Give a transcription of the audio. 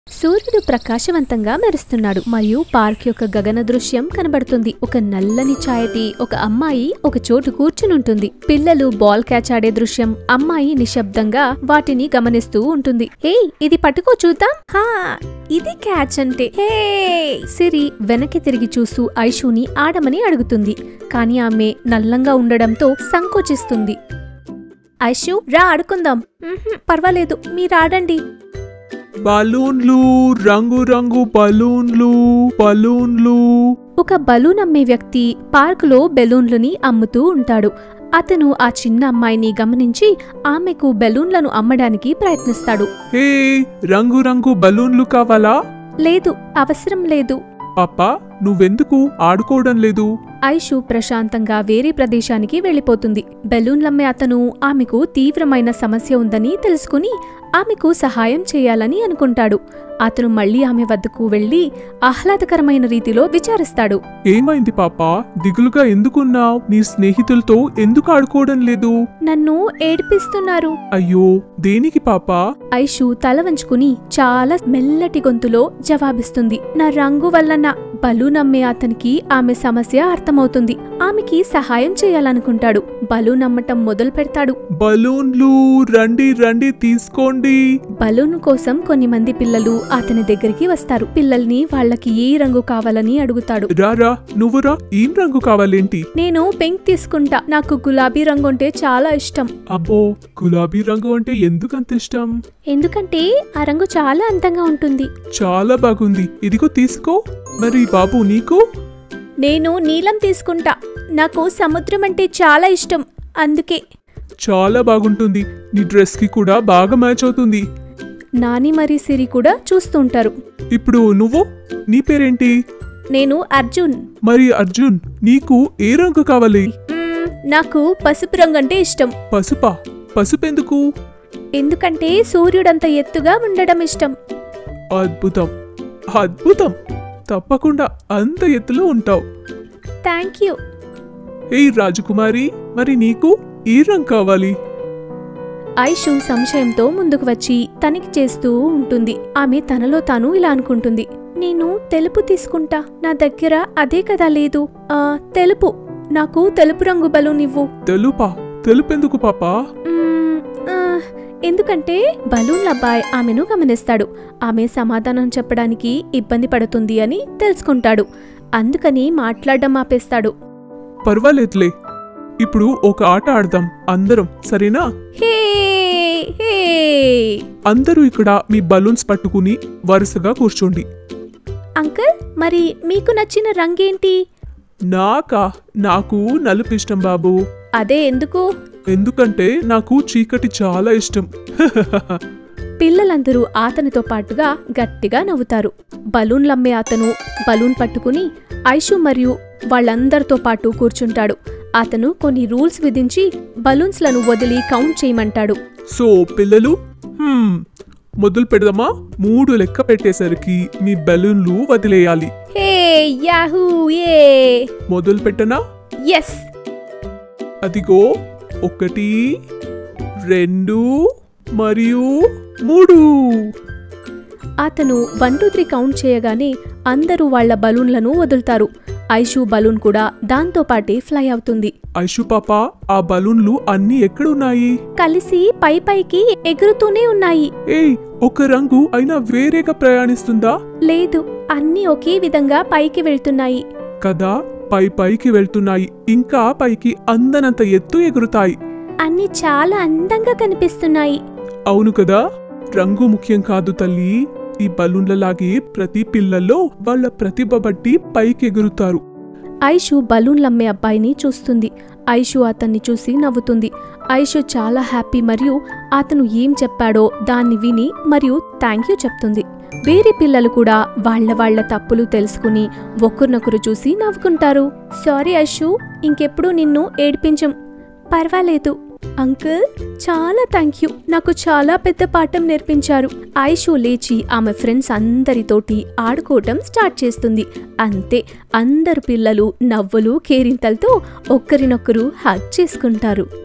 సూర్యుడు ప్రకాశవంతంగా మెరుస్తున్నాడు మరియు పార్క్ యొక్క గగన దృశ్యం కనబడుతుంది ఒక నల్లని ఛాయతి ఒక అమ్మాయి ఒక చోటు కూర్చునుంటుంది పిల్లలు బాల్ క్యాచ్ ఆడే దృశ్యం అమ్మాయి నిశ్శబ్దంగా వాటిని గమనిస్తూ ఉంటుంది హే ఇది పట్టుకో చూద్దాం హా ఇది క్యాచ్ అంటే హే సిరి వెనక్కి తిరిగి చూస్తూ ఐషుని ఆడమని అడుగుతుంది కానీ ఆమె నల్లంగా ఉండడంతో సంకోచిస్తుంది ఐషు రా ఆడుకుందాం "మ్హూ, పర్వాలేదు మీరు ఆడండి బలూన్లు రంగు రంగు బలూన్లు బలూన్లు ఒక బలూన్ అమ్మే వ్యక్తి పార్కులో బెలూన్లని అమ్ముతూ ఉంటాడు అతను ఆ చిన్న అమ్మాయిని గమనించి ఆమెకు బెలూన్లను అమ్మడానికి ప్రయత్నిస్తాడు హే రంగు రంగు బలూన్లు కావాలా లేదు అవసరం లేదు పాపా నువ్వెందుకు ఆడుకోవడం లేదు ఐషు ప్రశాంతంగా వేరే ప్రదేశానికి వెళ్ళిపోతుంది బెలూన్లమ్మే అతను ఆమెకు తీవ్రమైన సమస్య ఉందని తెలుసుకుని ఆమెకు సహాయం చేయాలని అనుకుంటాడు అతను మళ్ళీ ఆమె వద్దకు వెళ్లి ఆహ్లాదకరమైన రీతిలో విచారిస్తాడు ఏమైంది పాపా దిగులుగా ఎందుకున్నావ్ నీ స్నేహితులతో ఎందుకు ఆడుకోవడం లేదు నన్ను ఏడిపిస్తున్నారు అయ్యో దేనికి పాపా ఐషు తల వంచుకుని చాలా మెల్లటి గొంతులో జవాబిస్తుంది నా రంగు వల్లన బలూన్ అమ్మే అతనికి ఆమె సమస్య అర్థమవుతుంది ఆమెకి సహాయం చేయాలనుకుంటాడు బలూన్ అమ్మటం మొదలు పెడతాడు బలూన్లు రండి రండి తీసుకోండి బలూన్ కోసం కొన్ని మంది పిల్లలు అతని దగ్గరికి వస్తారు పిల్లల్ని వాళ్ళకి ఏ రంగు కావాలని అడుగుతాడు రారా నువ్వురా ఏం రంగు కావాలేంటి నేను పింక్ తీసుకుంటా నాకు గులాబీ రంగు అంటే చాలా ఇష్టం అబ్బో గులాబీ రంగు అంటే ఎందుకంత ఇష్టం ఎందుకంటే ఆ రంగు చాలా అందంగా ఉంటుంది చాలా బాగుంది ఇదిగో తీసుకో మరి బాబు నీకు నేను నీలం తీసుకుంటా నాకు సముద్రం అంటే చాలా ఇష్టం అందుకే చాలా బాగుంటుంది నీ డ్రెస్ కి కూడా బాగా మ్యాచ్ అవుతుంది నాని మరి సిరి కూడా చూస్తుంటారు ఇప్పుడు నువ్వు నీ పేరేంటి నేను అర్జున్ మరి అర్జున్ నీకు ఏ రంగు కావాలి మ్మ్, నాకు పసుపు రంగు అంటే ఇష్టం పసుపా పసుపెందుకు ఎందుకంటే సూర్యుడంత ఎత్తుగా ఉండడం ఇష్టం అద్భుతం అద్భుతం తప్పకుండా అంత ఎత్తులో ఉంటావు థ్యాంక్ యూ ఏ రాజకుమారి మరి నీకు ఏ రంగు కావాలి ఐషు సంశయంతో ముందుకు వచ్చి తనిఖీ చేస్తూ ఉంటుంది ఆమె తనలో తాను ఇలా అనుకుంటుంది నేను తెలుపు తీసుకుంటా నా దగ్గర అదే కదా లేదు ఆ తెలుపు నాకు తెలుపు రంగు బలూన్ ఇవ్వు తెలుపా తెలుపెందుకు పాపా మ్మ్, ఆ, ఎందుకంటే బలూన్ల అబ్బాయి ఆమెను గమనిస్తాడు ఆమె సమాధానం చెప్పడానికి ఇబ్బంది పడుతుంది అని తెలుసుకుంటాడు అందుకని మాట్లాడడం ఆపేస్తాడు పర్వాలేదులే ఇప్పుడు ఒక ఆట ఆడదాం అందరం సరేనా హే హే అందరూ ఇక్కడ మీ బలూన్స్ పట్టుకుని వరుసగా కూర్చోండి అంకుల్ మరి మీకు నచ్చిన రంగేంటి నాకా నాకు నలుపు ఇష్టం బాబు అదే ఎందుకు ఎందుకంటే నాకు చీకటి చాలా ఇష్టం పిల్లలందరూ అతనితో పాటుగా గట్టిగా నవ్వుతారు బలూన్లమ్మే అతను బలూన్ పట్టుకుని ఐషు మరియు వాళ్ళందరితో పాటు కూర్చుంటాడు అతను కొన్ని రూల్స్ విధించి బలూన్స్లను వదిలి కౌంట్ చేయమంటాడు సో పిల్లలు హ్మ్, మొదలు పెడదామా మూడు లెక్క పెట్టేసరికి మీ బెలూన్లు వదిలేయాలి హే యాహూ ఏ మొదలు పెట్టనా ఎస్ అదిగో ఒకటి రెండు మరియు మూడు అతను వన్ టూ త్రీ కౌంట్ చేయగానే అందరూ వాళ్ళ బలూన్లను వదులుతారు ఐషు బలూన్ కూడా దాంతో పాటే ఫ్లై అవుతుంది ఐషు పాప ఆ బలూన్లు అన్నీ ఎక్కడున్నాయి కలిసి పై పైకి ఎగురుతూనే ఉన్నాయి ఏయ్ ఒక రంగు అయినా వేరేగా ప్రయాణిస్తుందా లేదు అన్నీ ఒకే విధంగా పైకి వెళ్తున్నాయి కదా పై పైకి వెళ్తున్నాయి ఇంకా పైకి అందనంత ఎత్తు ఎగురుతాయి అన్నీ చాలా అందంగా కనిపిస్తున్నాయి అవును కదా రంగు ముఖ్యం కాదు తల్లి ఈ బలూన్లలాగే ప్రతి పిల్లల్లో వాళ్ళ ప్రతిభ బట్టి పైకి ఎగురుతారు ఐషు బలూన్లమ్మే అబ్బాయిని చూస్తుంది ఐషు అతన్ని చూసి నవ్వుతుంది ఐషు చాలా హ్యాపీ మరియు అతను ఏం చెప్పాడో దాన్ని విని మరియు థ్యాంక్ యూ చెప్తుంది వేరే పిల్లలు కూడా వాళ్ళ వాళ్ళ తప్పులు తెలుసుకుని ఒకరినొకరు చూసి నవ్వుకుంటారు సారీ ఐషు ఇంకెప్పుడు నిన్ను ఏడిపించం పర్వాలేదు అంకుల్ చాలా థ్యాంక్ యూ నాకు చాలా పెద్ద పాఠం నేర్పించారు ఐషు లేచి ఆమె ఫ్రెండ్స్ అందరితోటి ఆడుకోవటం స్టార్ట్ చేస్తుంది అంతే అందరు పిల్లలు నవ్వులు కేరింతలతో ఒక్కరినొక్కరు హగ్ చేసుకుంటారు